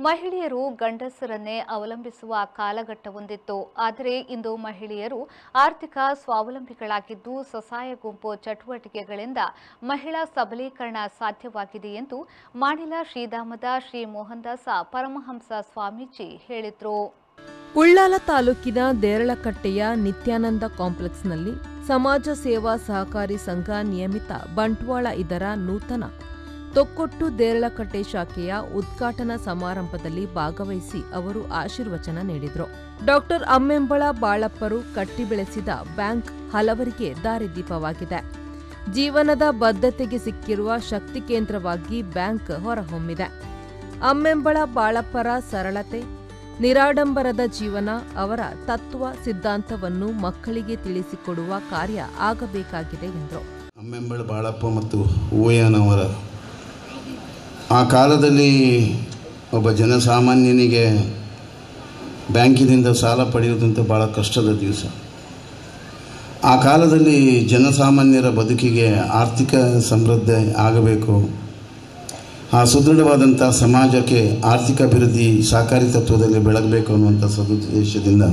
ಮಹಿಳೆಯರು ಗಂಡಸರನ್ನೇ ಅವಲಂಬಿಸುವ ಕಾಲಘಟ್ಟವೊಂದಿತ್ತು ಆದರೆ ಇಂದು ಮಹಿಳೆಯರು ಆರ್ಥಿಕ ಸ್ವಾವಲಂಬಿಗಳಾಗಿದ್ದು ಸ್ವಸಹಾಯ ಗುಂಪು ಚಟುವಟಿಕೆಗಳಿಂದ ಮಹಿಳಾ ಸಬಲೀಕರಣ ಸಾಧ್ಯವಾಗಿದೆ ಎಂದು ಮಾಣಿಲ ಶ್ರೀಧಾಮದ ಶ್ರೀ ಮೋಹನದಾಸ ಪರಮಹಂಸ ಸ್ವಾಮೀಜಿ ಹೇಳಿದರು ಉಳ್ಳಾಲ ತಾಲೂಕಿನ ದೇರಳಕಟ್ಟೆಯ ನಿತ್ಯಾನಂದ ಕಾಂಪ್ಲೆಕ್ಸ್ನಲ್ಲಿ ಸಮಾಜ ಸೇವಾ ಸಹಕಾರಿ ಸಂಘ ನಿಯಮಿತ ಬಂಟ್ವಾಳ ಇದರ ನೂತನ ತೊಕ್ಕೊಟ್ಟು ದೇರಳಕಟ್ಟೆ ಶಾಖೆಯ ಉದ್ಘಾಟನಾ ಸಮಾರಂಭದಲ್ಲಿ ಭಾಗವಹಿಸಿ ಅವರು ಆಶೀರ್ವಚನ ನೀಡಿದರು ಡಾಕ್ಟರ್ ಅಮ್ಮೆಂಬಳ ಬಾಳಪ್ಪರು ಕಟ್ಟಿ ಬೆಳೆಸಿದ ಬ್ಯಾಂಕ್ ಹಲವರಿಗೆ ದಾರಿದೀಪವಾಗಿದೆ ಜೀವನದ ಬದ್ಧತೆಗೆ ಸಿಕ್ಕಿರುವ ಶಕ್ತಿ ಕೇಂದ್ರವಾಗಿ ಬ್ಯಾಂಕ್ ಹೊರಹೊಮ್ಮಿದೆ ಅಮ್ಮೆಂಬಳ ಬಾಳಪ್ಪರ ಸರಳತೆ ನಿರಾಡಂಬರದ ಜೀವನ ಅವರ ತತ್ವ ಸಿದ್ಧಾಂತವನ್ನು ಮಕ್ಕಳಿಗೆ ತಿಳಿಸಿಕೊಡುವ ಕಾರ್ಯ ಆಗಬೇಕಾಗಿದೆ ಎಂದರು ಅಮ್ಮೆಂಬಳ ಬಾಳಪ್ಪ ಮತ್ತು ಹೂವಯ್ಯನವರ ಆ ಕಾಲದಲ್ಲಿ ಒಬ್ಬ ಜನಸಾಮಾನ್ಯನಿಗೆ ಬ್ಯಾಂಕಿನಿಂದ ಸಾಲ ಪಡೆಯುವುದಂತ ಭಾಳ ಕಷ್ಟದ ದಿವಸ ಆ ಕಾಲದಲ್ಲಿ ಜನಸಾಮಾನ್ಯರ ಬದುಕಿಗೆ ಆರ್ಥಿಕ ಸಮೃದ್ಧಿ ಆಗಬೇಕು ಆ ಸುದೃಢವಾದಂಥ ಸಮಾಜಕ್ಕೆ ಆರ್ಥಿಕ ಅಭಿವೃದ್ಧಿ ಸಹಕಾರಿ ತತ್ವದಲ್ಲಿ ಬೆಳಗಬೇಕು ಅನ್ನುವಂಥ ಸದುದ್ದೇಶದಿಂದ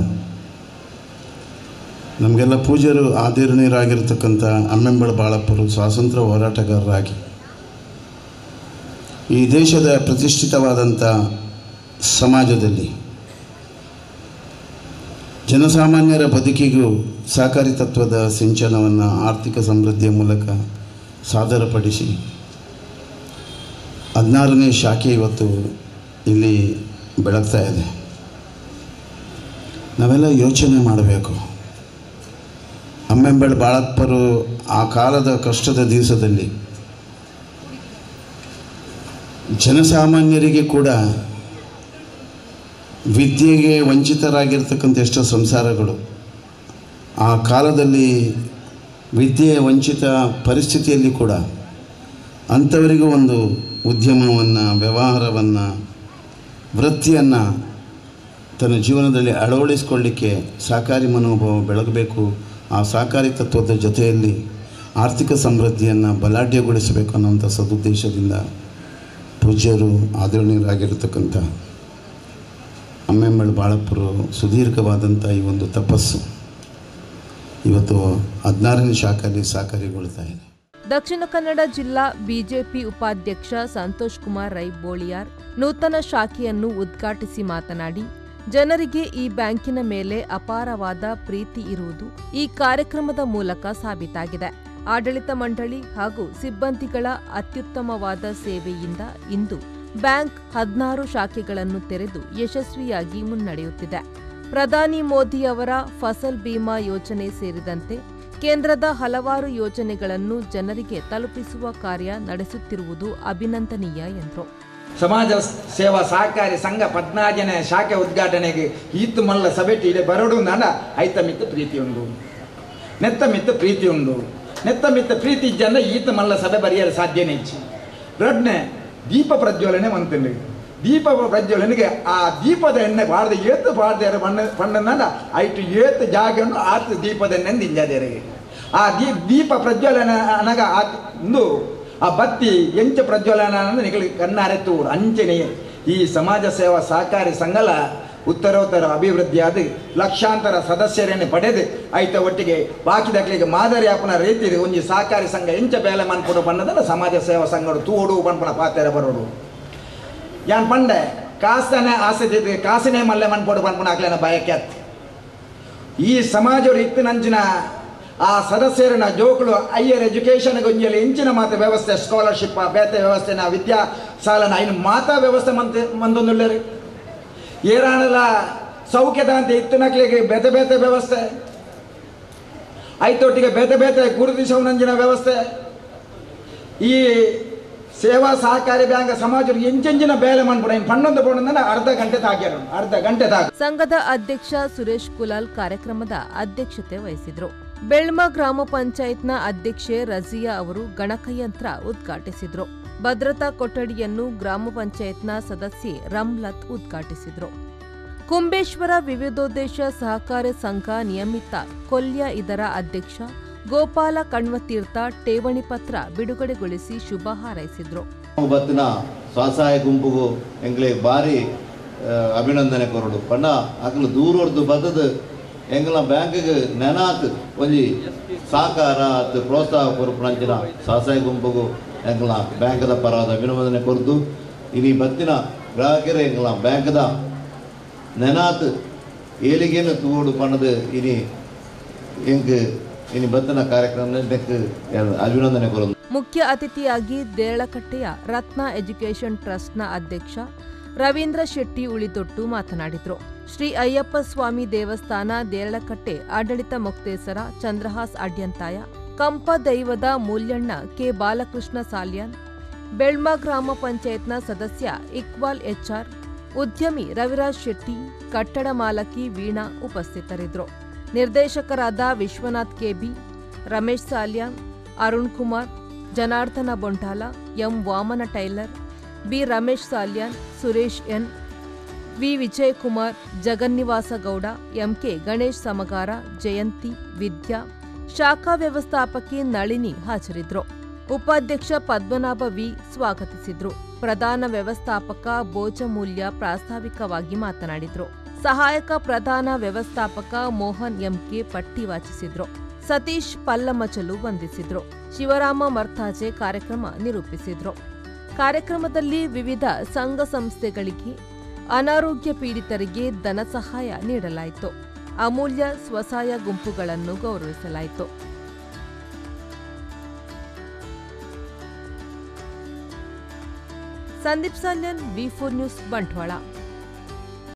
ನಮಗೆಲ್ಲ ಪೂಜ್ಯರು ಆದರಣೀಯರಾಗಿರ್ತಕ್ಕಂಥ ಅಮ್ಮೆಂಬಳ ಬಾಳಪ್ಪರು ಸ್ವಾತಂತ್ರ್ಯ ಹೋರಾಟಗಾರರಾಗಿ ಈ ದೇಶದ ಪ್ರತಿಷ್ಠಿತವಾದಂಥ ಸಮಾಜದಲ್ಲಿ ಜನಸಾಮಾನ್ಯರ ಬದುಕಿಗೂ ಸಹಕಾರಿ ತತ್ವದ ಸಿಂಚನವನ್ನು ಆರ್ಥಿಕ ಸಮೃದ್ಧಿಯ ಮೂಲಕ ಸಾದರಪಡಿಸಿ ಹದಿನಾರನೇ ಶಾಖೆ ಇವತ್ತು ಇಲ್ಲಿ ಬೆಳಗ್ತಾ ಇದೆ ನಾವೆಲ್ಲ ಯೋಚನೆ ಮಾಡಬೇಕು ಅಮ್ಮೆಂಬಳ ಬಾಳಪ್ಪರು ಆ ಕಾಲದ ಕಷ್ಟದ ದಿವಸದಲ್ಲಿ ಜನಸಾಮಾನ್ಯರಿಗೆ ಕೂಡ ವಿದ್ಯೆಗೆ ವಂಚಿತರಾಗಿರ್ತಕ್ಕಂಥ ಎಷ್ಟೋ ಸಂಸಾರಗಳು ಆ ಕಾಲದಲ್ಲಿ ವಿದ್ಯೆ ವಂಚಿತ ಪರಿಸ್ಥಿತಿಯಲ್ಲಿ ಕೂಡ ಅಂಥವರಿಗೂ ಒಂದು ಉದ್ಯಮವನ್ನು ವ್ಯವಹಾರವನ್ನು ವೃತ್ತಿಯನ್ನು ತನ್ನ ಜೀವನದಲ್ಲಿ ಅಳವಡಿಸಿಕೊಳ್ಳಿಕ್ಕೆ ಸಹಕಾರಿ ಮನೋಭಾವ ಬೆಳಗಬೇಕು ಆ ಸಹಕಾರಿ ತತ್ವದ ಜೊತೆಯಲ್ಲಿ ಆರ್ಥಿಕ ಸಮೃದ್ಧಿಯನ್ನು ಬಲಾಢ್ಯಗೊಳಿಸಬೇಕು ಅನ್ನೋಂಥ ಸದುದ್ದೇಶದಿಂದ ಪೂಜ್ಯರು ಆದರಣೀಯರಾಗಿರ್ತಕ್ಕಂಥ ಅಮ್ಮೆಂಬಳ ಬಾಳಪ್ಪರು ಸುದೀರ್ಘವಾದಂಥ ಈ ಒಂದು ತಪಸ್ಸು ಇವತ್ತು ಹದಿನಾರನೇ ಶಾಖೆಯಲ್ಲಿ ಸಹಕಾರಿಗೊಳ್ತಾ ಇದೆ ದಕ್ಷಿಣ ಕನ್ನಡ ಜಿಲ್ಲಾ ಬಿಜೆಪಿ ಉಪಾಧ್ಯಕ್ಷ ಸಂತೋಷ್ ಕುಮಾರ್ ರೈ ಬೋಳಿಯಾರ್ ನೂತನ ಶಾಖೆಯನ್ನು ಉದ್ಘಾಟಿಸಿ ಮಾತನಾಡಿ ಜನರಿಗೆ ಈ ಬ್ಯಾಂಕಿನ ಮೇಲೆ ಅಪಾರವಾದ ಪ್ರೀತಿ ಇರುವುದು ಈ ಕಾರ್ಯಕ್ರಮದ ಮೂಲಕ ಸಾಬೀತಾಗಿದೆ ಆಡಳಿತ ಮಂಡಳಿ ಹಾಗೂ ಸಿಬ್ಬಂದಿಗಳ ಅತ್ಯುತ್ತಮವಾದ ಸೇವೆಯಿಂದ ಇಂದು ಬ್ಯಾಂಕ್ ಹದಿನಾರು ಶಾಖೆಗಳನ್ನು ತೆರೆದು ಯಶಸ್ವಿಯಾಗಿ ಮುನ್ನಡೆಯುತ್ತಿದೆ ಪ್ರಧಾನಿ ಮೋದಿ ಅವರ ಫಸಲ್ ಬಿಮಾ ಯೋಜನೆ ಸೇರಿದಂತೆ ಕೇಂದ್ರದ ಹಲವಾರು ಯೋಜನೆಗಳನ್ನು ಜನರಿಗೆ ತಲುಪಿಸುವ ಕಾರ್ಯ ನಡೆಸುತ್ತಿರುವುದು ಅಭಿನಂದನೀಯ ಎಂದರು ಸಮಾಜ ಸೇವಾ ಸಹಕಾರಿ ಸಂಘ ಪದ್ನಾಜನ ಶಾಖೆ ಉದ್ಘಾಟನೆಗೆ ಈತು ಮಲ್ಲ ಸಭೆಟಿ ಇದೆ ಬರಡು ನಾಡ ಐತ ಮಿತ್ತ ಪ್ರೀತಿ ಉಂಡು ನೆತ್ತ ಮಿತ್ತ ಪ್ರೀತಿ ಉಂಡು ನೆತ್ತ ಮಿತ್ತ ಪ್ರೀತಿ ಇಜ್ಜಂದ ಈತ ಮಲ್ಲ ಸಭೆ ಬರೆಯಲು ಸಾಧ್ಯನೇ ಇಚ್ಚಿ ರಡ್ನೆ ದೀಪ ಪ್ರಜ್ವಲನೆ ಮಂತಂಡು ದೀಪ ಪ್ರಜ್ವಲನೆಗೆ ಆ ದೀಪದ ಎಣ್ಣೆ ಬಾಡ್ದೆ ಏತು ಬಾಡ್ದೆ ಬಣ್ಣ ಬಣ್ಣನ ಐಟು ಏತು ಜಾಗವನ್ನು ಆತು ದೀಪದ ಎಣ್ಣೆ ದಿಂಜಾದೇರಿಗೆ ಆ ದೀಪ ದೀಪ ಪ್ರಜ್ವಲನ ಅನಗ ಆ ಒಂದು ಆ ಬತ್ತಿ ಎಂಚ ಪ್ರಜ್ವಲನ ನಿಗಲಿ ಕಣ್ಣಾರೆ ತೂರು ಅಂಚನೆ ಈ ಸಮಾಜ ಸೇವಾ ಸಹಕಾರಿ ಸಂಘಲ ಉತ್ತರೋತ್ತರ ಅಭಿವೃದ್ಧಿಯಾದ ಲಕ್ಷಾಂತರ ಸದಸ್ಯರನ್ನು ಪಡೆದು ಐತ ಒಟ್ಟಿಗೆ ಬಾಕಿದಕ್ಲಿಗೆ ಮಾದರಿ ಆಪನ ರೀತಿ ಒಂಜಿ ಸಹಕಾರಿ ಸಂಘ ಎಂಚ ಬೇಲೆ ಮನ್ಪುಡು ಬಣ್ಣದ ಸಮಾಜ ಸೇವಾ ಸಂಘಡು ತೂಡು ಪನ್ಪುನ ಪಾತೆರ ಬರೋಡು ಯಾನ್ ಪಂಡೆ ಕಾಸನೆ ಆಸೆ ಕಾಸಿನೇ ಮಲ್ಲೆ ಮನ್ಪೋಡು ಪನ್ಪುನ ಹಾಕ್ಲೇನ ಭಯಕ್ಕೆ ಅತ್ ಈ ಸಮಾಜರು ಇತ್ತಿನಂಚಿನ ಆ ಸದಸ್ಯರನ್ನ ಜೋಕುಲು ಹೈಯರ್ ಎಜುಕೇಷನ್ ಗೊಂಜಲಿ ಇಂಚಿನ ಮಾತ ವ್ಯವಸ್ಥೆ ಸ್ಕಾಲರ್ಶಿಪ್ ಬೇತೆ ವ್ಯವಸ್ಥೆನ ವಿದ್ಯಾ ಸಾಲನ ಇನ್ನು ಮಾತಾ ವ್ಯವಸ್ಥೆ ಮಂತ ಮಂದೊಂದುಳ್ಳರಿ ಏರಾಣಲ ಸೌಖ್ಯದ ಅಂತ ಇತ್ತಿನಕ್ಲಿಗೆ ಬೇತೆ ಬೇತೆ ವ್ಯವಸ್ಥೆ ಐತೊಟ್ಟಿಗೆ ಬೇತೆ ಬೇತೆ ಗುರುತಿಸವನಂಜಿನ ವ್ಯವಸ್ಥೆ ಈ ಸೇವಾ ಸಹಕಾರಿ ಬ್ಯಾಂಕ್ ಸಮಾಜ ಎಂಚೆಂಚಿನ ಬೇಲೆ ಮಾಡ್ಬಿಡ ಇನ್ನು ಪನ್ನೊಂದು ಪಣ್ಣಂದ್ರೆ ಅರ್ಧ ಗಂಟೆ ತಾಗ್ಯಾರ ಅರ್ಧ ಗಂಟೆ ತಾಗ ಸಂಘದ ಅಧ್ಯಕ್ಷ ಸುರೇಶ್ ಕುಲಾಲ್ ಕಾರ್ಯಕ್ರಮದ ಅಧ್ಯಕ್ಷತೆ ವಹಿಸಿದ್ರು ಬೆಳ್ಮ ಗ್ರಾಮ ಪಂಚಾಯತ್ನ ಅಧ್ಯಕ್ಷೆ ರಜಿಯಾ ಅವರು ಗಣಕಯಂತ್ರ ಉದ್ಘಾಟಿಸಿದ್ರು ಭದ್ರತಾ ಕೊಠಡಿಯನ್ನು ಗ್ರಾಮ ಪಂಚಾಯತ್ನ ಸದಸ್ಯೆ ರಮ್ಲತ್ ಉದ್ಘಾಟಿಸಿದ್ರು ಕುಂಬೇಶ್ವರ ವಿವಿಧೋದ್ದೇಶ ಸಹಕಾರ ಸಂಘ ನಿಯಮಿತ ಕೊಲ್ಯ ಇದರ ಅಧ್ಯಕ್ಷ ಗೋಪಾಲ ಕಣ್ವತೀರ್ಥ ಠೇವಣಿ ಪತ್ರ ಬಿಡುಗಡೆಗೊಳಿಸಿ ಶುಭ ಹಾರೈಸಿದ್ರು ಬತ್ತಿನ ಸ್ವಸಹಾಯ ಗುಂಪುಗು ಎಂಗ್ಲೆ ಭಾರಿ ಆ, ಅಭಿನಂದನೆ ಕೊರಡು ಪಂಡ ಅಕ್ಲು ದೂರೊಡ್ದು ಬದದು ಎಂಗ್ಲ ಬ್ಯಾಂಕ್ಗೆ ನೆನಾತ್ ಒಂಜಿ ಸಹಕಾರ ಅತ್ ಪ್ರೋತ್ಸಾಹ ಕೊರಪುನಂಚಿನ ಸ್ವಸಹಾಯ ಗುಂಪುಗು ಎಂಗ್ಲ ಬ್ಯಾಂಕ್ದ ಪರವಾದ ಅಭಿನಂದನೆ ಕೊರ್ದು ಇನಿ ಬತ್ತಿನ ಗ್ರಾಹಕರೇ ಎಂಗ್ಲ ಬ್ಯಾಂಕ್ದ ನೆನಾತ್ ಏಳಿಗೆನು ತೂಡು ಪಣದು ಇನಿ ಎಂಕ್ ಇನಿ ಬತ್ತಿನ ಕಾರ್ಯಕ್ರಮ ನೆಕ್ ಅಭಿನಂದನೆ ಕೊರದು ಮುಖ್ಯ ಅತಿಥಿಯಾಗಿ ದೇರಳಕಟ್ಟೆಯ ರತ್ನ ಎಜುಕೇಷನ್ ಟ್ರಸ್ಟ್ನ ಅಧ್ಯಕ್ಷ ರವೀಂದ್ರ ಶೆಟ್ಟಿ ಉಳಿದೊಟ್ಟು ಮಾತನಾಡಿದರು ಶ್ರೀ ಅಯ್ಯಪ್ಪ ಸ್ವಾಮಿ ದೇವಸ್ಥಾನ ದೇರಳಕಟ್ಟೆ ಆಡಳಿತ ಮೊಕ್ತೇಸರ ಚಂದ್ರಹಾಸ್ ಅಡ್ಯಂತಾಯ ಕಂಪ ದೈವದ ಮೂಲ್ಯಣ್ಣ ಕೆ ಬಾಲಕೃಷ್ಣ ಸಾಲ್ಯಾನ್ ಬೆಳ್ಮ ಗ್ರಾಮ ಪಂಚಾಯತ್ನ ಸದಸ್ಯ ಇಕ್ಬಾಲ್ ಎಚ್ಆರ್ ಉದ್ಯಮಿ ರವಿರಾಜ್ ಶೆಟ್ಟಿ ಕಟ್ಟಡ ಮಾಲಕಿ ವೀಣಾ ಉಪಸ್ಥಿತರಿದ್ದರು ನಿರ್ದೇಶಕರಾದ Vishwanath KB Ramesh Salian Arun Kumar Janardhana Bontala M Vamana tailor B Ramesh Salian Suresh N V Vijayakumar Jagannivasa Gowda MK Ganesh Samagara Jayanthi Vidya ಶಾಖಾ ವ್ಯವಸ್ಥಾಪಕಿ ನಳಿನಿ ಹಾಜರಿದ್ದರು ಉಪಾಧ್ಯಕ್ಷ ಪದ್ಮನಾಭ ವಿ ಸ್ವಾಗತಿಸಿದ್ರು ಪ್ರಧಾನ ವ್ಯವಸ್ಥಾಪಕ ಬೋಜಮೂಲ್ಯ ಪ್ರಾಸ್ತಾವಿಕವಾಗಿ ಮಾತನಾಡಿದ್ರು ಸಹಾಯಕ ಪ್ರಧಾನ ವ್ಯವಸ್ಥಾಪಕ ಮೋಹನ್ ಎಂಕೆ ಪಟ್ಟಿ ವಾಚಿಸಿದ್ರು ಸತೀಶ್ ಪಲ್ಲಮಚಲು ವಂದಿಸಿದ್ರು ಶಿವರಾಮ ಮರ್ತಾಜೆ ಕಾರ್ಯಕ್ರಮ ನಿರೂಪಿಸಿದ್ರು ಕಾರ್ಯಕ್ರಮದಲ್ಲಿ ವಿವಿಧ ಸಂಘ ಸಂಸ್ಥೆಗಳಿಗೆ ಅನಾರೋಗ್ಯ ಪೀಡಿತರಿಗೆ ಧನ ಸಹಾಯ ನೀಡಲಾಯಿತು ಅಮೂಲ್ಯ ಸ್ವಸಹಾಯ ಗುಂಪುಗಳನ್ನು ಗೌರವಿಸಲಾಯಿತು Sandeep Salian V four news Bantwal